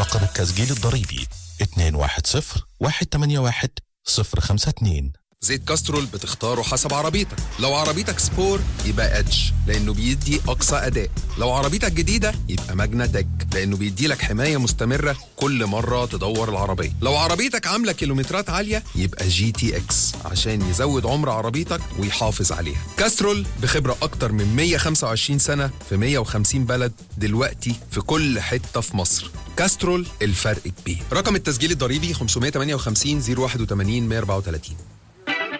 رقم التسجيل الضريبي 210-181-052 زيت كاسترول بتختاره حسب عربيتك لو عربيتك سبور يبقى ادج لانه بيدي اقصى اداء لو عربيتك جديده يبقى ماجنا تك لانه بيدي لك حمايه مستمره كل مره تدور العربيه لو عربيتك عامله كيلومترات عاليه يبقى جي تي اكس عشان يزود عمر عربيتك ويحافظ عليها كاسترول بخبره اكتر من 125 سنه في 150 بلد دلوقتي في كل حته في مصر كاسترول الفرق كبير رقم التسجيل الضريبي 558 081 134